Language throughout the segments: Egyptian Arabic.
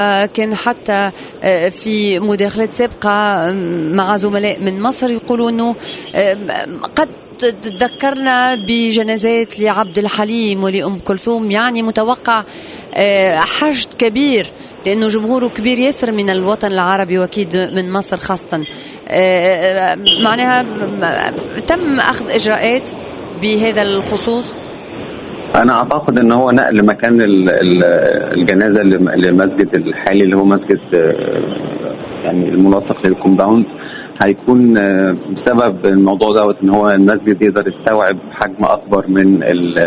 كان حتى في مداخلات سابقة مع زملاء من مصر يقولوا أنه قد تذكرنا بجنازات لعبد الحليم ولأم كلثوم يعني متوقع حشد كبير لأنه جمهوره كبير ياسر من الوطن العربي وأكيد من مصر خاصة معناها تم أخذ إجراءات بهذا الخصوص انا اعتقد ان هو نقل مكان الجنازه للمسجد الحالي اللي هو مسجد يعني الملاصق للكومباوند هيكون بسبب الموضوع دوت ان هو المسجد يقدر يستوعب حجم اكبر من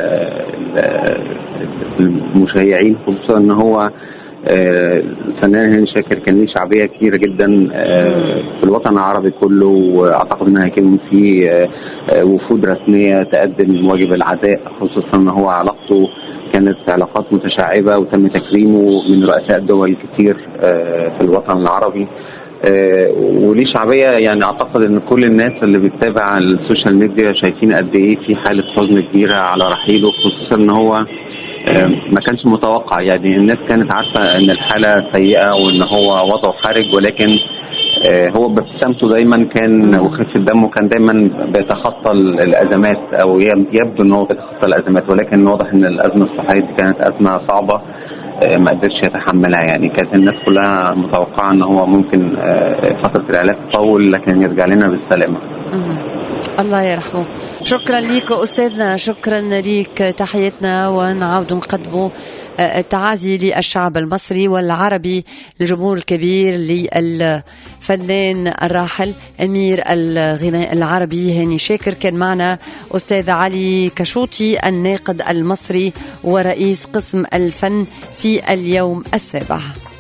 المشيعين خصوصا ان هو الفنان هاني شاكر كان ليه شعبيه كبيره جدا في الوطن العربي كله واعتقد ان هيكون في وفود رسميه تقدم واجب العزاء خصوصا ان هو علاقته كانت علاقات متشعبه وتم تكريمه من رؤساء دول كتير في الوطن العربي وليه شعبيه يعني اعتقد ان كل الناس اللي بتتابع السوشيال ميديا شايفين قد ايه في حاله حزن كبيره على رحيله خصوصا ان هو ما كانش متوقع يعني الناس كانت عارفه ان الحاله سيئه وان هو وضعه حرج ولكن هو بابتسامته دايما كان وخفه دمه كان دايما بيتخطى الازمات او يبدو ان هو بيتخطى الازمات ولكن واضح ان الازمه الصحيه دي كانت ازمه صعبه ما قدرش يتحملها يعني كانت الناس كلها متوقعه ان هو ممكن فتره العلاج تطول لكن يرجع لنا بالسلامه. الله يرحمه شكرا لك أستاذنا شكرا لك تحياتنا ونعود نقدم التعازي للشعب المصري والعربي الجمهور الكبير للفنان الراحل أمير الغناء العربي هاني شاكر كان معنا أستاذ علي كشوطي الناقد المصري ورئيس قسم الفن في اليوم السابع